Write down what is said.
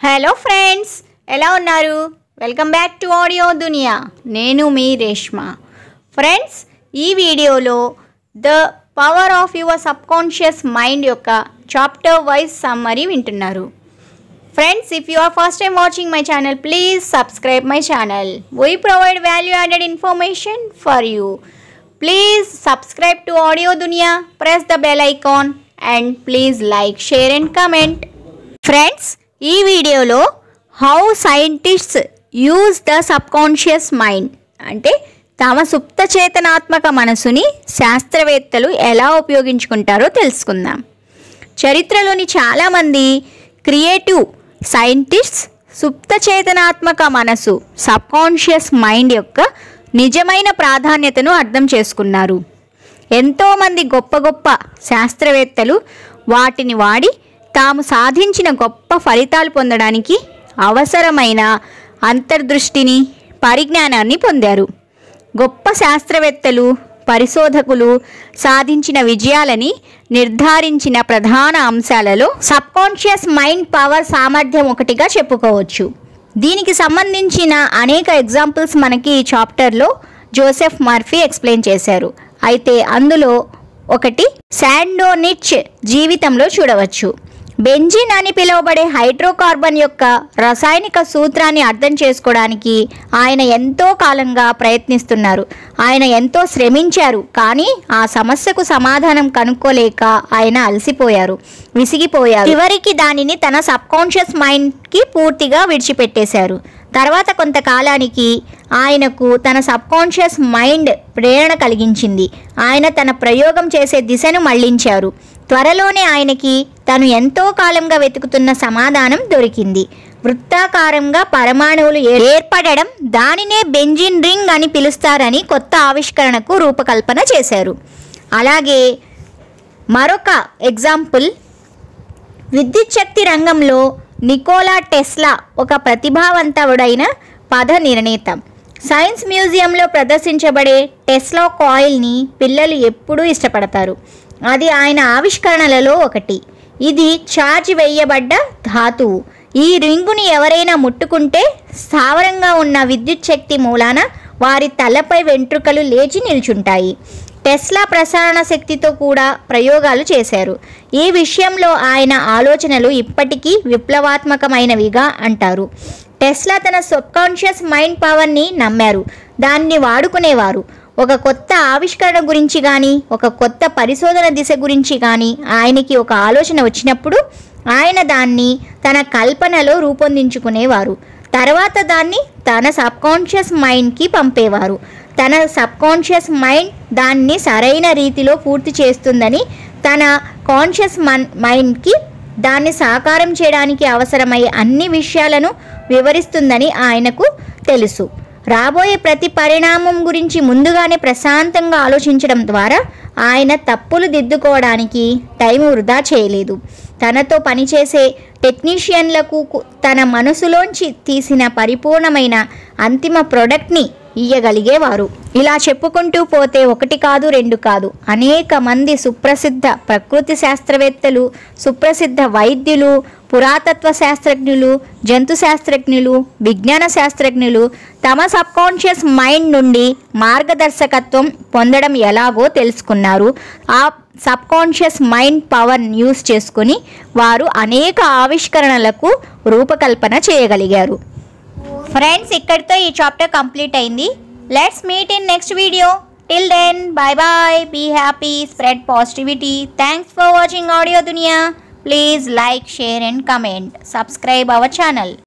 hello friends ఎలా ఉన్నారు welcome back to audio దునియా నేను మీ రేష్మ ఫ్రెండ్స్ ఈ వీడియోలో the power of your subconscious mind యొక్క చాప్టర్ వైజ్ సమ్మరీ వింటున్నారు friends if you are first time watching my channel please subscribe my channel we provide value added information for you please subscribe to audio Duniya press the bell icon and please like share and comment friends ఈ వీడియోలో how scientists use the subconscious mind అంటే తమ సుప్త చేతనాత్మక మనసుని శాస్త్రవేత్తలు ఎలా ఉపయోగించుకుంటారో తెలుసుకుందాం చరిత్రలోని చాలామంది creative scientists సుప్త చేతనాత్మక మనసు సబ్కాన్షియస్ మైండ్ యొక్క నిజమైన ప్రాధాన్యతను అర్థం చేసుకున్నారు ఎంతోమంది గొప్ప గొప్ప శాస్త్రవేత్తలు వాటిని వాడి తాము సాధించిన గొప్ప ఫలితాలు పొందడానికి అవసరమైన అంతర్దృష్టిని పరిజ్ఞానాన్ని పొందారు గొప్ప శాస్త్రవేత్తలు పరిశోధకులు సాధించిన విజయాలని నిర్ధారించిన ప్రధాన అంశాలలో సబ్కాన్షియస్ మైండ్ పవర్ సామర్థ్యం ఒకటిగా చెప్పుకోవచ్చు దీనికి సంబంధించిన అనేక ఎగ్జాంపుల్స్ మనకి ఈ చాప్టర్లో జోసెఫ్ మర్ఫీ ఎక్స్ప్లెయిన్ చేశారు అయితే అందులో ఒకటి శాండోనిచ్ జీవితంలో చూడవచ్చు బెంజిన్ అని పిలువబడే హైడ్రోకార్బన్ యొక్క రసాయనిక సూత్రాన్ని అర్థం చేసుకోవడానికి ఆయన ఎంతో కాలంగా ప్రయత్నిస్తున్నారు ఆయన ఎంతో శ్రమించారు కానీ ఆ సమస్యకు సమాధానం కనుక్కోలేక ఆయన అలసిపోయారు విసిగిపోయారు చివరికి దానిని తన సబ్కాన్షియస్ మైండ్కి పూర్తిగా విడిచిపెట్టేశారు తర్వాత కొంతకాలానికి ఆయనకు తన సబ్కాన్షియస్ మైండ్ ప్రేరణ కలిగించింది ఆయన తన ప్రయోగం చేసే దిశను మళ్లించారు త్వరలోనే ఆయనకి తను ఎంతో కాలంగా వెతుకుతున్న సమాధానం దొరికింది వృత్తాకారంగా పరమాణువులు ఏ- ఏర్పడడం దానినే బెంజిన్ రింగ్ అని పిలుస్తారని కొత్త ఆవిష్కరణకు రూపకల్పన చేశారు అలాగే మరొక ఎగ్జాంపుల్ విద్యుత్ శక్తి రంగంలో నికోలా టెస్లా ఒక ప్రతిభావంతుడైన పద నిర్ణేత సైన్స్ మ్యూజియంలో ప్రదర్శించబడే టెస్లా కాయిల్ని పిల్లలు ఎప్పుడూ ఇష్టపడతారు అది ఆయన ఆవిష్కరణలలో ఒకటి ఇది ఛార్జ్ వేయబడ్డ ధాతువు ఈ రింగుని ఎవరైనా ముట్టుకుంటే స్థావరంగా ఉన్న విద్యుత్ శక్తి మూలాన వారి తలపై వెంట్రుకలు లేచి నిల్చుంటాయి టెస్లా ప్రసారణ శక్తితో కూడా ప్రయోగాలు చేశారు ఈ విషయంలో ఆయన ఆలోచనలు ఇప్పటికీ విప్లవాత్మకమైనవిగా అంటారు టెస్లా తన సబ్కాన్షియస్ మైండ్ పవర్ని నమ్మారు దాన్ని వాడుకునేవారు ఒక కొత్త ఆవిష్కరణ గురించి కానీ ఒక కొత్త పరిశోధన దిశ గురించి కానీ ఆయనకి ఒక ఆలోచన వచ్చినప్పుడు ఆయన దాన్ని తన కల్పనలో రూపొందించుకునేవారు తర్వాత దాన్ని తన సబ్కాన్షియస్ మైండ్కి పంపేవారు తన సబ్కాన్షియస్ మైండ్ దాన్ని సరైన రీతిలో పూర్తి చేస్తుందని తన కాన్షియస్ మన్ మైండ్కి దాన్ని సాకారం చేయడానికి అవసరమయ్యే అన్ని విషయాలను వివరిస్తుందని ఆయనకు తెలుసు రాబోయే ప్రతి పరిణామం గురించి ముందుగానే ప్రశాంతంగా ఆలోచించడం ద్వారా ఆయన తప్పులు దిద్దుకోవడానికి టైం వృధా చేయలేదు తనతో పనిచేసే టెక్నీషియన్లకు కు- తన మనసులోంచి తీసిన పరిపూర్ణమైన అంతిమ ప్రొడక్ట్ని ఇయ్యగలిగేవారు ఇలా చెప్పుకుంటూ పోతే ఒకటి కాదు రెండు కాదు అనేక మంది సుప్రసిద్ధ ప్రకృతి శాస్త్రవేత్తలు సుప్రసిద్ధ వైద్యులు పురాతత్వ శాస్త్రజ్ఞులు జంతు శాస్త్రజ్ఞులు విజ్ఞాన శాస్త్రజ్ఞులు తమ సబ్కాన్షియస్ మైండ్ నుండి మార్గదర్శకత్వం పొందడం ఎలాగో తెలుసుకున్నారు ఆ సబ్కాన్షియస్ మైండ్ పవర్ యూస్ చేసుకుని వారు అనేక ఆవిష్కరణలకు రూపకల్పన చేయగలిగారు ఫ్రెండ్స్ ఇక్కడితో ఈ చాప్టర్ కంప్లీట్ అయింది let's meet in next video till then bye bye be happy spread positivity thanks for watching audio Duniya please like share and comment subscribe our channel